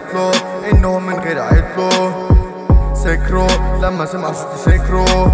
له انهم من غير عطله سكروا لما سمعوا صوتي سكروا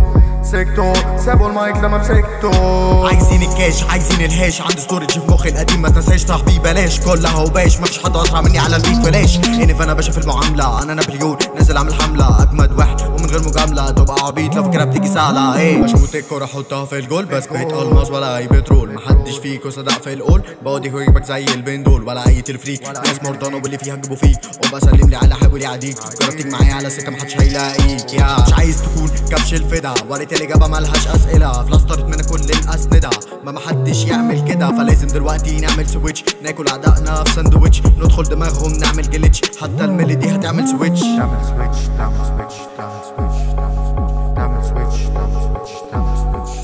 سكتوا سابوا المايك لما مسكتوا عايزين الكاش عايزين الهاش عندي ستورج في مخي القديم ما تنساش صاحبي بلاش كلها وباش مفيش حد اسرع مني على البيت فلاش انف انا باشا في المعامله انا نابليون نازل اعمل حمله اجمد واحد ومن غير مجامله تبقى عبيط لو فكره بتيجي سهله ايه بشوط الكوره احطها في الجول بس بقيت الماس ولا اي بترول محدش فيكو صدق في القول بودي هويبك زي البندول ولا اي تلفريك ناس مرضانه واللي فيها تجيبوا فيك وبسلم لي على حاول يعديك جرب تيجي معايا على سكه محدش هيلاقيك يا مش عايز تكون كبش الفدا وريت الاجابه ملهاش اسئله فلسترت من كل الاسنده ما محدش يعمل كده فلازم دلوقتي نعمل سويتش ناكل اعدائنا في ساندويتش ندخل دماغهم نعمل جليتش حتى الميلودي هتعمل سويتش تعمل سويتش تعمل سويتش تعمل سويتش تعمل سويتش تعمل سويتش تعمل سويتش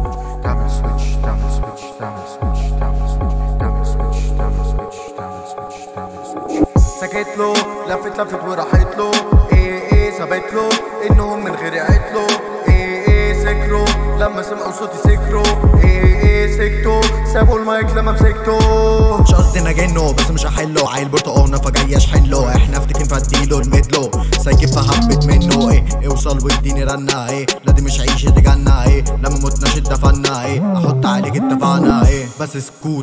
تعمل سويتش تعمل سويتش تعمل سويتش تعمل سويتش تعمل سويتش تعمل سويتش تعمل سويتش تعمل سويتش سكت له لفت لفت وراحت له ايه ايه ثبت له انهم من غير عطله ايه ايه سكروا لما سمعوا صوتي سكروا ايه ايه سكتوا سابوا المايك لما مسكتوا مش قصدي نجنه بس مش هحله عيل برتقانه فجاي اشحن له احنا افتكين فاديله الميدلو سايكب فهبت منه ايه اوصل واديني رنه ايه لا دي مش عيشه دي جنه ايه لما متناش اتدفنا ايه احط عليك اتفقنا ايه بس سكوت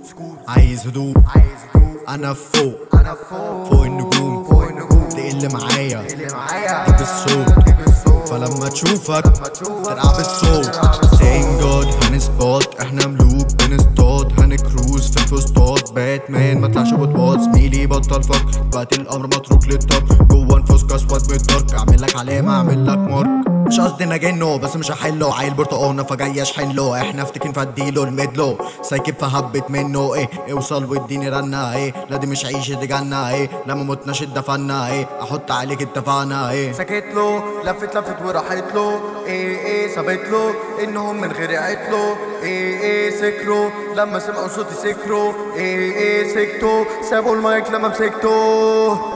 عايز هدوء عايز هدوء انا فوق انا فوق فوق النجوم فوق النجوم دي اللي معايا اللي معايا جيب الصوت جيب الصوت فلما تشوفك تشوفك تلعب الصوت تلعب الصوت. ثانك جاد هنسبوت احنا ملوك بنصطاد هنكروز في الفسطاط باتمان ما طلعش بطباط زميلي بطل فك دلوقتي الامر متروك للطب جوه نفوسك اسود بالدرك اعمل لك علامه اعمل لك مارك مش قصدي نجنه بس مش هحله عيل برتقانه فجاي اشحن له احنا افتكين فاديله الميدلو سايكب فهبت منه ايه اوصل واديني رنه ايه لا دي مش عيشه دي جنه ايه لما متناش اتدفنا ايه احط عليك اتفقنا ايه سكت له لفت لفت وراحت له ايه ايه ثبت له انهم من غير عطله ايه ايه سكروا لما سمعوا صوتي سكروا ايه ايه سكتوا سابوا المايك لما مسكتوا